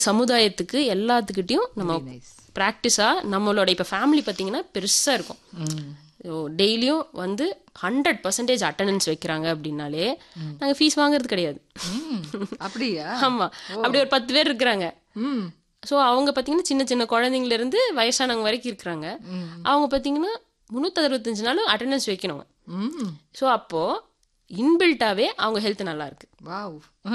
சமுதாயத்துக்கு எல்லாத்துக்கிட்டையும் நம்ம நைஸ் ப்ராக்டிஸாக நம்மளோட இப்போ ஃபேமிலி பார்த்தீங்கன்னா பெருசாக இருக்கும் டெய்லியும் வந்து ஹண்ட்ரட் பர்சன்டேஜ் அட்டண்டன்ஸ் வைக்கிறாங்க அப்படின்னாலே நாங்கள் ஃபீஸ் வாங்குறது கிடையாது அப்படியா ஆமாம் அப்படி ஒரு பத்து பேர் இருக்கிறாங்க ம் ஸோ அவங்க பார்த்தீங்கன்னா சின்ன சின்ன குழந்தைங்கல இருந்து வயசானவங்க வரைக்கும் இருக்கிறாங்க அவங்க பார்த்தீங்கன்னா முந்நூற்றி அறுபத்தஞ்சு நாளும் அட்டண்டன்ஸ் வைக்கணும் ம் ஸோ அப்போது இன்பில்ட்டாவே அவங்க ஹெல்த் நல்லா இருக்கு வாவ்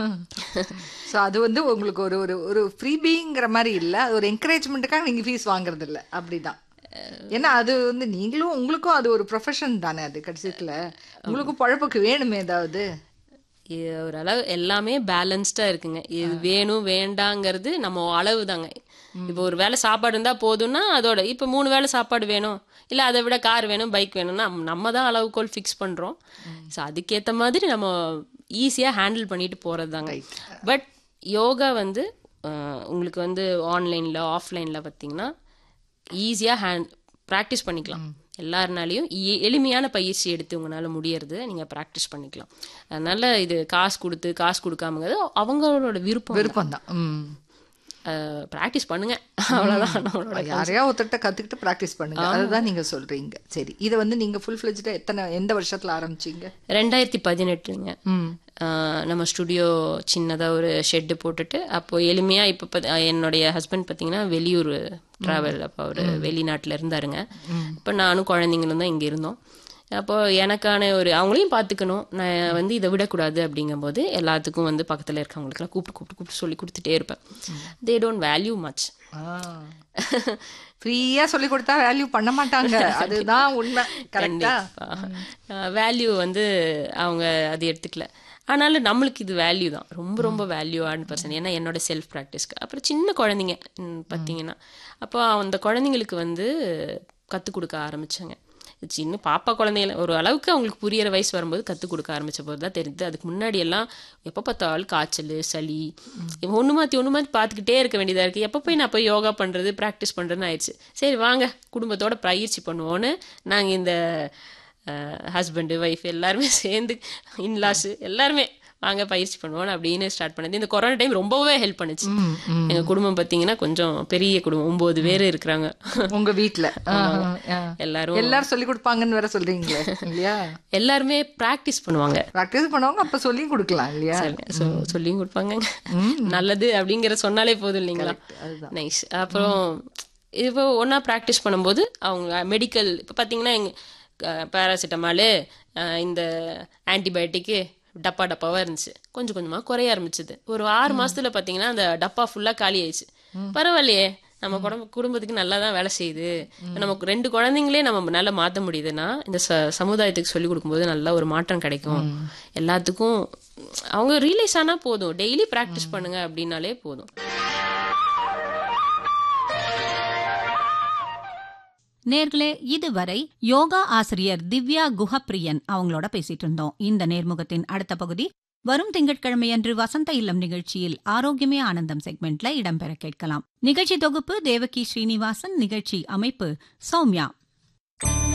ஸோ அது வந்து உங்களுக்கு ஒரு ஒரு ஒரு ஃப்ரீபிங்கிற மாதிரி இல்லை அது ஒரு என்கரேஜ்மெண்ட்டுக்காக நீங்கள் ஃபீஸ் வாங்குறது இல்லை அப்படிதான் ஏன்னா அது வந்து நீங்களும் உங்களுக்கும் அது ஒரு ப்ரொஃபஷன் தானே அது கடைசியத்தில் உங்களுக்கும் பழப்புக்கு வேணுமே ஏதாவது இது ஒரு அளவு எல்லாமே பேலன்ஸ்டாக இருக்குங்க இது வேணும் வேண்டாங்கிறது நம்ம அளவு தாங்க இப்போ ஒரு வேளை சாப்பாடு இருந்தால் போதும்னா அதோட இப்போ மூணு வேளை சாப்பாடு வேணும் இல்லை அதை விட கார் வேணும் பைக் வேணும்னா நம்ம தான் அளவுகோல் ஃபிக்ஸ் பண்ணுறோம் ஸோ அதுக்கேற்ற மாதிரி நம்ம ஈஸியாக ஹேண்டில் பண்ணிட்டு போகிறது தாங்க பட் யோகா வந்து அஹ், உங்களுக்கு வந்து ஆன்லைனில் ஆஃப்லைனில் பார்த்தீங்கன்னா ஈஸியாக ஹேண்ட் ப்ராக்டிஸ் பண்ணிக்கலாம் எல்லாருனாலையும் எ- எளிமையான பயிற்சி எடுத்து உங்களால் முடியறது நீங்கள் ப்ராக்டிஸ் பண்ணிக்கலாம் அதனால இது காசு கொடுத்து காசு கொடுக்காமங்கிறது அவங்களோட விருப்பம் விருப்பம் தான் ம் ப்ராக்டிஸ் பண்ணுங்க அவ்வளோதான் நம்மளோட யாரையா ஒருத்தர்கிட்ட கத்துக்கிட்டு ப்ராக்டிஸ் பண்ணுங்க அதுதான் நீங்க சொல்றீங்க சரி இதை வந்து நீங்க ஃபுல் ஃபிளெஜ்டா எத்தனை எந்த வருஷத்துல ஆரம்பிச்சீங்க ரெண்டாயிரத்தி பதினெட்டுங்க ம் ஆஹ் நம்ம ஸ்டுடியோ சின்னதாக ஒரு ஷெட்டு போட்டுட்டு அப்போ எளிமையாக இப்போ பத்- என்னுடைய ஹஸ்பண்ட் பார்த்தீங்கன்னா வெளியூர் ட்ராவல் அப்போ அவர் வெளிநாட்டில் இருந்தாருங்க இப்போ நானும் குழந்தைங்களும் தான் இங்கே இருந்தோம் அப்போ எனக்கான ஒரு அவங்களையும் பார்த்துக்கணும் நான் வந்து இதை விடக்கூடாது அப்படிங்கும்போது எல்லாத்துக்கும் வந்து பக்கத்தில் இருக்கவங்களுக்குலாம் கூப்பிட்டு கூப்பிட்டு கூப்பிட்டு சொல்லி கொடுத்துட்டே இருப்பேன் தே டோன்ட் வேல்யூ மச் ஃப்ரீயா சொல்லி கொடுத்தா வேல்யூ பண்ண மாட்டாங்க அதுதான் உண்மை கரெக்டா வேல்யூ வந்து அவங்க அது எடுத்துக்கல ஆனாலும் நம்மளுக்கு இது வேல்யூ தான் ரொம்ப ரொம்ப வேல்யூவான பர்சன் ஏன்னா என்னோட செல்ஃப் ப்ராக்டிஸ்க்கு அப்புறம் சின்ன குழந்தைங்க ம், பார்த்தீங்கன்னா அப்போ அந்த குழந்தைங்களுக்கு வந்து கற்றுக் கொடுக்க ஆரம்பிச்சாங்க சின்ன பாப்பா குழந்தைங்கள ஒரு அளவுக்கு அவங்களுக்கு புரியிற வயசு வரும்போது கற்றுக் கொடுக்க ஆரம்பிச்ச போது தான் தெரியுது அதுக்கு முன்னாடி எல்லாம் எப்போ பார்த்தாலும் காய்ச்சல் சளி ஒன்று மாற்றி ஒன்று மாற்றி பார்த்துக்கிட்டே இருக்க வேண்டியதாக இருக்குது எப்போ போய் நான் போய் யோகா பண்ணுறது ப்ராக்டிஸ் பண்ணுறதுன்னு ஆயிடுச்சு சரி வாங்க குடும்பத்தோட பயிற்சி பண்ணுவோன்னு நாங்கள் இந்த ஹஸ்பண்டு ஒய்ஃப் எல்லாருமே சேர்ந்து இன்லாஸ் எல்லாருமே வாங்க பயிற்சி பண்ணுவோம் அப்படின்னு ஸ்டார்ட் பண்ணது இந்த கொரோனா டைம் ரொம்பவே ஹெல்ப் பண்ணுச்சு எங்க குடும்பம் பார்த்தீங்கன்னா கொஞ்சம் பெரிய குடும்பம் ஒன்பது பேர் இருக்கிறாங்க உங்க வீட்ல ஆஹ், ஆ. எல்லாரும் எல்லாரும் சொல்லி கொடுப்பாங்கன்னு வேற சொல்றீங்களே இல்லையா எல்லாருமே ப்ராக்டிஸ் பண்ணுவாங்க ப்ராக்டிஸ் பண்ணுவாங்க அப்ப சொல்லி கொடுக்கலாம் இல்லையா ஸோ சொல்லியும் கொடுப்பாங்க நல்லது அப்படிங்கிற சொன்னாலே போதும் இல்லைங்களா நைஸ் அப்புறம் இப்போ ஒன்றா ப்ராக்டிஸ் பண்ணும்போது அவங்க மெடிக்கல் இப்போ பார்த்தீங்கன்னா எங்க பேராசிட்டமாலு இந்த ஆன்டிபயோட்டிக்கு டப்பா டப்பாவாக இருந்துச்சு கொஞ்சம் கொஞ்சமாக குறைய ஆரம்பிச்சது ஒரு ஆறு மாசத்துல பார்த்தீங்கன்னா அந்த டப்பா ஃபுல்லாக காலி ஆயிடுச்சு பரவாயில்லையே நம்ம குடும்ப குடும்பத்துக்கு நல்லா தான் வேலை செய்யுது நமக்கு ரெண்டு குழந்தைங்களே நம்ம நல்லா மாற்ற முடியுதுன்னா இந்த ச சமுதாயத்துக்கு சொல்லி கொடுக்கும்போது நல்ல ஒரு மாற்றம் கிடைக்கும் எல்லாத்துக்கும் அவங்க ரியலைஸ் ஆனால் போதும் டெய்லி ப்ராக்டிஸ் பண்ணுங்க அப்படின்னாலே போதும் நேர்களே இதுவரை யோகா ஆசிரியர் திவ்யா குஹப்பிரியன் அவங்களோட பேசிட்டு இருந்தோம் இந்த நேர்முகத்தின் அடுத்த பகுதி வரும் திங்கட்கிழமையன்று வசந்த இல்லம் நிகழ்ச்சியில் ஆரோக்கியமே ஆனந்தம் செக்மெண்ட்ல இடம்பெற கேட்கலாம் நிகழ்ச்சி தொகுப்பு தேவகி ஸ்ரீனிவாசன் நிகழ்ச்சி அமைப்பு சௌமியா